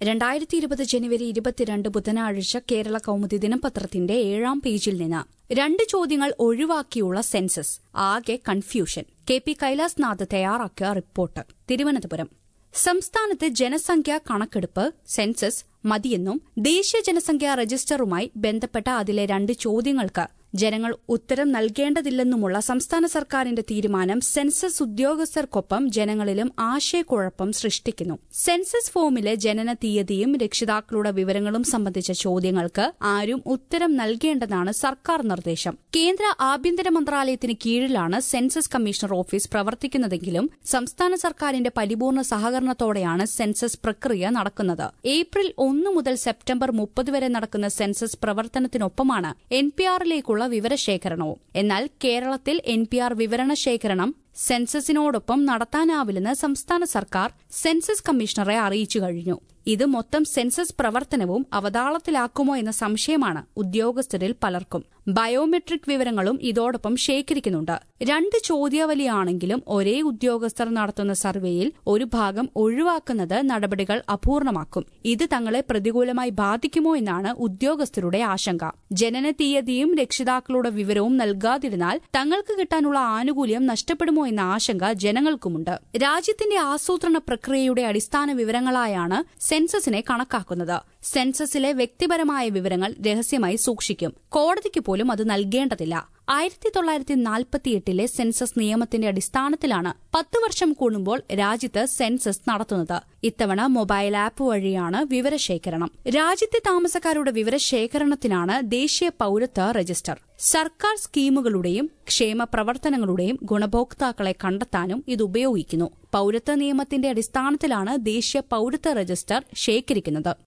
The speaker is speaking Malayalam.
രണ്ടായിരത്തി ഇരുപത് ജനുവരി ഇരുപത്തിരണ്ട് ബുധനാഴ്ച കേരള കൌമുദി ദിനപത്രത്തിന്റെ ഏഴാം പേജിൽ നിന്ന് രണ്ട് ചോദ്യങ്ങൾ ഒഴിവാക്കിയുള്ള സെൻസസ് ആകെ കൺഫ്യൂഷൻ കെ പി കൈലാസ്നാഥ് തയ്യാറാക്കിയ റിപ്പോർട്ട് തിരുവനന്തപുരം സംസ്ഥാനത്ത് ജനസംഖ്യാ കണക്കെടുപ്പ് സെൻസസ് മതിയെന്നും ദേശീയ ജനസംഖ്യാ രജിസ്റ്ററുമായി ബന്ധപ്പെട്ട അതിലെ രണ്ട് ചോദ്യങ്ങൾക്ക് ജനങ്ങൾ ഉത്തരം നൽകേണ്ടതില്ലെന്നുമുള്ള സംസ്ഥാന സർക്കാരിന്റെ തീരുമാനം സെൻസസ് ഉദ്യോഗസ്ഥർക്കൊപ്പം ജനങ്ങളിലും ആശയക്കുഴപ്പം സൃഷ്ടിക്കുന്നു സെൻസസ് ഫോമിലെ ജനന തീയതിയും രക്ഷിതാക്കളുടെ വിവരങ്ങളും സംബന്ധിച്ച ചോദ്യങ്ങൾക്ക് ആരും ഉത്തരം നൽകേണ്ടതാണ് സർക്കാർ നിർദ്ദേശം കേന്ദ്ര ആഭ്യന്തര മന്ത്രാലയത്തിന് കീഴിലാണ് സെൻസസ് കമ്മീഷണർ ഓഫീസ് പ്രവർത്തിക്കുന്നതെങ്കിലും സംസ്ഥാന സർക്കാരിന്റെ പരിപൂർണ സഹകരണത്തോടെയാണ് സെൻസസ് പ്രക്രിയ നടക്കുന്നത് ഏപ്രിൽ ഒന്ന് മുതൽ സെപ്റ്റംബർ മുപ്പത് വരെ നടക്കുന്ന സെൻസസ് പ്രവർത്തനത്തിനൊപ്പമാണ് എൻ പി ആറിലേക്കുള്ള വിവരശേഖരണവും എന്നാൽ കേരളത്തിൽ എൻ പി ആർ വിവരണശേഖരണം സെൻസസിനോടൊപ്പം നടത്താനാവില്ലെന്ന് സംസ്ഥാന സർക്കാർ സെൻസസ് കമ്മീഷണറെ അറിയിച്ചു കഴിഞ്ഞു ഇത് മൊത്തം സെൻസസ് പ്രവർത്തനവും അവതാളത്തിലാക്കുമോ എന്ന സംശയമാണ് ഉദ്യോഗസ്ഥരിൽ പലർക്കും ബയോമെട്രിക് വിവരങ്ങളും ഇതോടൊപ്പം ശേഖരിക്കുന്നുണ്ട് രണ്ട് ചോദ്യാവലിയാണെങ്കിലും ഒരേ ഉദ്യോഗസ്ഥർ നടത്തുന്ന സർവേയിൽ ഒരു ഭാഗം ഒഴിവാക്കുന്നത് നടപടികൾ അപൂർണമാക്കും ഇത് തങ്ങളെ പ്രതികൂലമായി ബാധിക്കുമോ എന്നാണ് ഉദ്യോഗസ്ഥരുടെ ആശങ്ക ജനന തീയതിയും രക്ഷിതാക്കളുടെ വിവരവും നൽകാതിരുന്നാൽ തങ്ങൾക്ക് കിട്ടാനുള്ള ആനുകൂല്യം നഷ്ടപ്പെടുമോ എന്ന ആശങ്ക ജനങ്ങൾക്കുമുണ്ട് രാജ്യത്തിന്റെ ആസൂത്രണ പ്രക്രിയയുടെ അടിസ്ഥാന വിവരങ്ങളായാണ് സെൻസസിനെ കണക്കാക്കുന്നത് സെൻസസിലെ വ്യക്തിപരമായ വിവരങ്ങൾ രഹസ്യമായി സൂക്ഷിക്കും കോടതിക്ക് പോലും അത് നൽകേണ്ടതില്ല ആയിരത്തി തൊള്ളായിരത്തി നാൽപ്പത്തിയെട്ടിലെ സെൻസസ് നിയമത്തിന്റെ അടിസ്ഥാനത്തിലാണ് പത്ത് വർഷം കൂടുമ്പോൾ രാജ്യത്ത് സെൻസസ് നടത്തുന്നത് ഇത്തവണ മൊബൈൽ ആപ്പ് വഴിയാണ് വിവരശേഖരണം രാജ്യത്തെ താമസക്കാരുടെ വിവരശേഖരണത്തിനാണ് ദേശീയ പൌരത്വ രജിസ്റ്റർ സർക്കാർ സ്കീമുകളുടെയും ക്ഷേമ പ്രവർത്തനങ്ങളുടെയും ഗുണഭോക്താക്കളെ കണ്ടെത്താനും ഇത് ഉപയോഗിക്കുന്നു പൌരത്വ നിയമത്തിന്റെ അടിസ്ഥാനത്തിലാണ് ദേശീയ പൌരത്വ രജിസ്റ്റർ ശേഖരിക്കുന്നത്